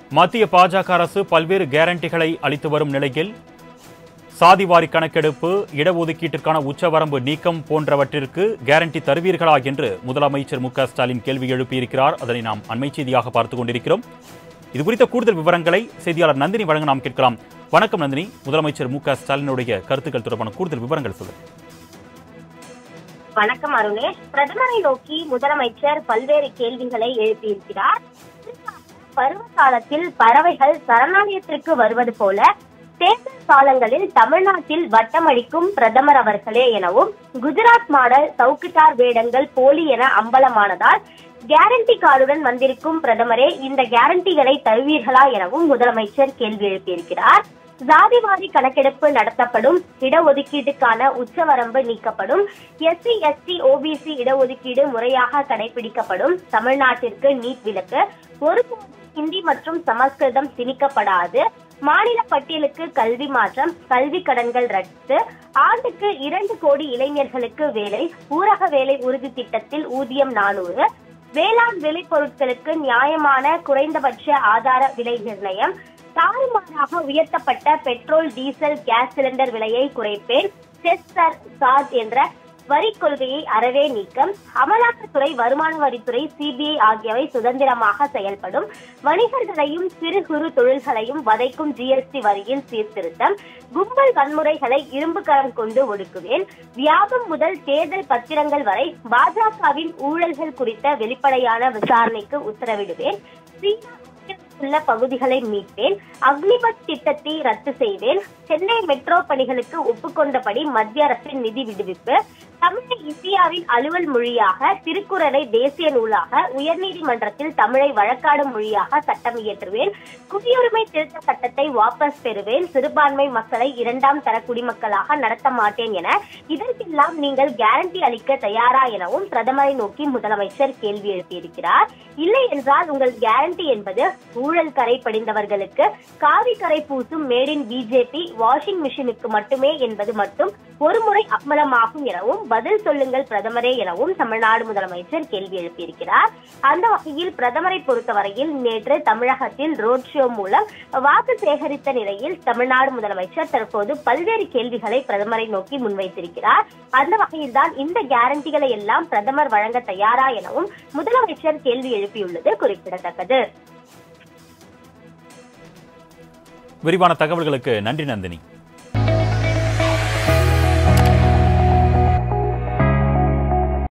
மத்திய பாஜக அரசு பல்வேறு கேரண்டிகளை அளித்து வரும் நிலையில் சாதிவாரி கணக்கெடுப்பு இடஒதுக்கீட்டிற்கான உச்சவரம்பு நீக்கம் போன்றவற்றிற்கு கேரண்டி தருவீர்களா என்று முதலமைச்சர் மு க ஸ்டாலின் கேள்வி எழுப்பியிருக்கிறார் அதனை நாம் அண்மை செய்தியாக பார்த்துக் கொண்டிருக்கிறோம் இது குறித்த கூடுதல் விவரங்களை செய்தியாளர் நந்தினி வழங்க நாம் கேட்கலாம் வணக்கம் நந்தினி முதலமைச்சர் மு க ஸ்டாலினுடைய கருத்துக்கள் தொடர்பான கூடுதல் விவரங்கள் சொல்லுங்கள் வணக்கம் அருணேஷ் பிரதமரை நோக்கி முதலமைச்சர் பல்வேறு கேள்விகளை எழுப்பியிருக்கிறார் பருவ காலத்தில் பறவைகள் சரணாலயத்திற்கு வருவது போல தேர்தல் காலங்களில் தமிழ்நாட்டில் வட்டமடிக்கும் பிரதமர் அவர்களே எனவும் குஜராத் மாடல் சவுக்கிட்டார் வேடங்கள் போலி என அம்பலமானதால் கேரண்டி கார்டுடன் வந்திருக்கும் பிரதமரே இந்த கேரண்டிகளை தருவீர்களா எனவும் முதலமைச்சர் கேள்வி எழுப்பியிருக்கிறார் ஜாதிவாரி கணக்கெடுப்பு நடத்தப்படும் இடஒதுக்கீட்டுக்கான உச்சவரம்பு நீக்கப்படும் எஸ்சி எஸ்டி ஓபிசி இடஒதுக்கீடு முறையாக கடைபிடிக்கப்படும் தமிழ்நாட்டிற்கு நீட் விலக்கு ஒருபோதும் ஹிந்தி மற்றும் சமஸ்கிருதம் திணிக்கப்படாது மாநில பட்டியலுக்கு கல்வி மாற்றம் கல்வி கடன்கள் ரத்து ஆண்டுக்கு இரண்டு கோடி இளைஞர்களுக்கு வேலை ஊரக வேலை உறுதி திட்டத்தில் ஊதியம் நானூறு வேளாண் விளைபொருட்களுக்கு நியாயமான குறைந்தபட்ச ஆதார விலை நிர்ணயம் தாறுமாறாக உயர்த்தப்பட்ட பெட்ரோல் டீசல் கேஸ் சிலிண்டர் விலையை குறைப்பேன் செஸ் சர் சார்ஜ் என்ற வரி கொள்கையை அறவே நீக்கம் அமலாக்கத்துறை வருமான வரித்துறை சிபிஐ ஆகியவை சுதந்திரமாக செயல்படும் வணிகர்களையும் சிறு குறு தொழில்களையும் வதைக்கும் ஜிஎஸ்டி வரியில் சீர்திருத்தம் கும்பல் வன்முறைகளை இரும்பு கரம் கொண்டு ஒடுக்குவேன் வியாபம் முதல் தேர்தல் பத்திரங்கள் வரை பாஜகவின் ஊழல்கள் குறித்த வெளிப்படையான விசாரணைக்கு உத்தரவிடுவேன் சீனா உள்ள பகுதிகளை மீட்பேன் அக்னிபத் திட்டத்தை ரத்து செய்வேன் சென்னை மெட்ரோ பணிகளுக்கு ஒப்புக்கொண்டபடி மத்திய அரசின் நிதி விடுவிப்பு தமிழை இந்தியாவின் அலுவல் மொழியாக திருக்குறளை தேசிய நூலாக உயர்நீதிமன்றத்தில் தமிழை வழக்காடும் மொழியாக சட்டம் இயற்றுவேன் குடியுரிமை திருத்த சட்டத்தை வாபஸ் பெறுவேன் சிறுபான்மை மக்களை இரண்டாம் தர குடிமக்களாக நடத்த மாட்டேன் என இதற்கெல்லாம் நீங்கள் கேரண்டி அளிக்க தயாரா எனவும் பிரதமரை நோக்கி முதலமைச்சர் கேள்வி எழுப்பியிருக்கிறார் இல்லை என்றால் உங்கள் கேரண்டி என்பது ஊழல் கரை படிந்தவர்களுக்கு காவி கரை பூசும் மேட் இன் பிஜேபி வாஷிங் மிஷினுக்கு மட்டுமே என்பது மட்டும் ஒருமுறை அம்மலமாகும் எனவும் பதில் சொல்லுங்கள் பிரதமரே எனவும் தமிழ்நாடு முதலமைச்சர் கேள்வி எழுப்பியிருக்கிறார் அந்த வகையில் பிரதமரை பொறுத்தவரையில் நேற்று தமிழகத்தில் ரோட் ஷோ மூலம் வாக்கு சேகரித்த நிலையில் தமிழ்நாடு முதலமைச்சர் தற்போது பல்வேறு கேள்விகளை பிரதமரை நோக்கி முன்வைத்திருக்கிறார் அந்த வகையில்தான் இந்த கேரண்டிகளை எல்லாம் பிரதமர் வழங்க தயாரா எனவும் முதலமைச்சர் கேள்வி எழுப்பியுள்ளது குறிப்பிடத்தக்கது விரிவான தகவல்களுக்கு நன்றி நந்தினி